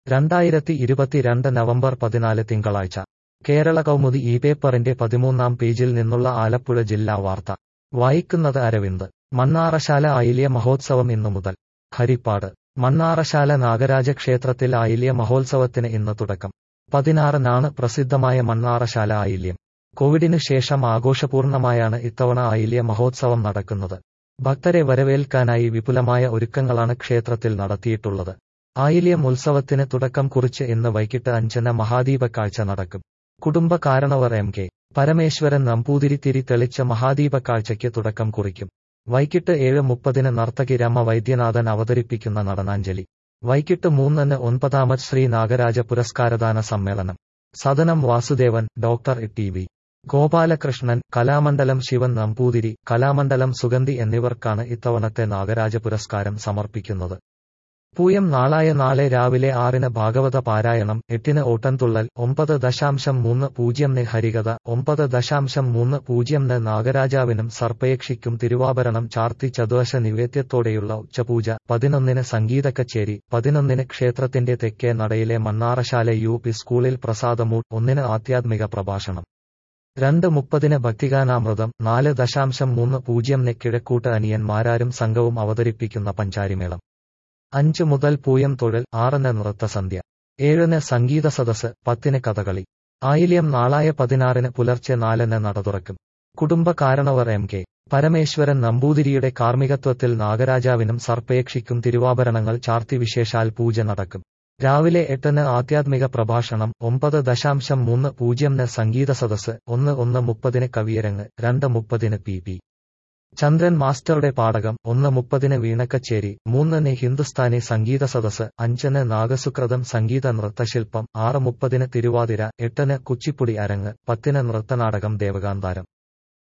രണ്ടായിരത്തി ഇരുപത്തിരണ്ട് നവംബർ പതിനാല് തിങ്കളാഴ്ച കേരള കൗമുദി ഈ പേപ്പറിന്റെ പതിമൂന്നാം പേജിൽ നിന്നുള്ള ആലപ്പുഴ ജില്ലാ വാർത്ത വായിക്കുന്നത് അരവിന്ദ് മണ്ണാറശാല ആയില്യ മഹോത്സവം ഇന്നു മുതൽ ഹരിപ്പാട് മണ്ണാറശാല നാഗരാജ ക്ഷേത്രത്തിൽ ആയില്യ മഹോത്സവത്തിന് ഇന്ന് തുടക്കം പതിനാറിനാണ് പ്രസിദ്ധമായ മണ്ണാറശാല ആയില്യം കോവിഡിനു ശേഷം ആഘോഷപൂർണമായാണ് ഇത്തവണ ആയില്യ മഹോത്സവം നടക്കുന്നത് ഭക്തരെ വരവേൽക്കാനായി വിപുലമായ ഒരുക്കങ്ങളാണ് ക്ഷേത്രത്തിൽ നടത്തിയിട്ടുള്ളത് ആയില്യം ഉത്സവത്തിന് തുടക്കം കുറിച്ച് ഇന്ന് വൈകിട്ട് അഞ്ചിന് മഹാദീപ കാഴ്ച നടക്കും കുടുംബ കാരണവർ എം കെ പരമേശ്വരൻ നമ്പൂതിരിത്തിരി തെളിച്ച മഹാദീപ കാഴ്ചയ്ക്ക് തുടക്കം കുറിക്കും വൈകിട്ട് ഏഴ് മുപ്പതിന് നർത്തകി രമ വൈദ്യനാഥൻ അവതരിപ്പിക്കുന്ന നടനാഞ്ജലി വൈകിട്ട് മൂന്നിന് ഒൻപതാമത് ശ്രീ നാഗരാജ പുരസ്കാരദാന സമ്മേളനം Sadanam Vasudevan doctor T V Gopalakrishnan Kalamandalam Shivan Namboothiri Kalamandalam Sugandhi എന്നിവർക്കാണ് ഇത്തവണത്തെ നാഗരാജ പുരസ്കാരം സമർപ്പിക്കുന്നത് പൂയം നാളായ നാളെ രാവിലെ ആറിന് ഭാഗവത പാരായണം എട്ടിന് ഓട്ടൻതുള്ളൽ ഒമ്പത് ദശാംശം മൂന്ന് പൂജ്യംന് ഹരികഥ ഒമ്പത് ദശാംശം മൂന്ന് പൂജ്യംന് നാഗരാജാവിനും സർപ്പയക്ഷിക്കും തിരുവാഭരണം ചാർത്തി ചതുവശ നിവേദ്യത്തോടെയുള്ള ഉച്ചപൂജ പതിനൊന്നിന് സംഗീത കച്ചേരി പതിനൊന്നിന് ക്ഷേത്രത്തിന്റെ തെക്കേ നടയിലെ മണ്ണാറശാല യു പി സ്കൂളിൽ പ്രസാദമൂട്ട് ഒന്നിന് ആധ്യാത്മിക പ്രഭാഷണം രണ്ട് മുപ്പതിന് ഭക്തിഗാനാമൃതം നാല് ദശാംശം മൂന്ന് പൂജ്യംന് കിഴക്കൂട്ട് അനിയന്മാരാരും സംഘവും അവതരിപ്പിക്കുന്ന പഞ്ചാരിമേളം അഞ്ച് മുതൽ പൂയം തൊഴിൽ ആറിന് നൃത്തസന്ധ്യ ഏഴിന് സംഗീത സദസ് പത്തിന് കഥകളി ആയില്യം നാളായ പതിനാറിന് പുലർച്ചെ നാലിന് നട തുറക്കും കുടുംബ കാരണവർ എം കെ പരമേശ്വരൻ നമ്പൂതിരിയുടെ കാർമ്മികത്വത്തിൽ നാഗരാജാവിനും സർപ്പയക്ഷിക്കും തിരുവാഭരണങ്ങൾ ചാർത്തി വിശേഷാൽ പൂജ നടക്കും രാവിലെ എട്ടിന് ആധ്യാത്മിക പ്രഭാഷണം ഒമ്പത് ദശാംശം മൂന്ന് പൂജ്യംന് സംഗീത സദസ് ഒന്ന് ഒന്ന് മുപ്പതിന് കവിയരങ്ങ് രണ്ട് മുപ്പതിന് പി പി ചന്ദ്രൻ മാസ്റ്ററുടെ പാടകം ഒന്ന് മുപ്പതിന് വീണക്കച്ചേരി മൂന്നിന് ഹിന്ദുസ്ഥാനി സംഗീത സദസ് അഞ്ചിന് നാഗസുക്രതം സംഗീത നൃത്തശില്പം ആറ് മുപ്പതിന് തിരുവാതിര എട്ടിന് കുച്ചിപ്പുടി അരങ്ങ് പത്തിന് നൃത്തനാടകം ദേവകാന്താരം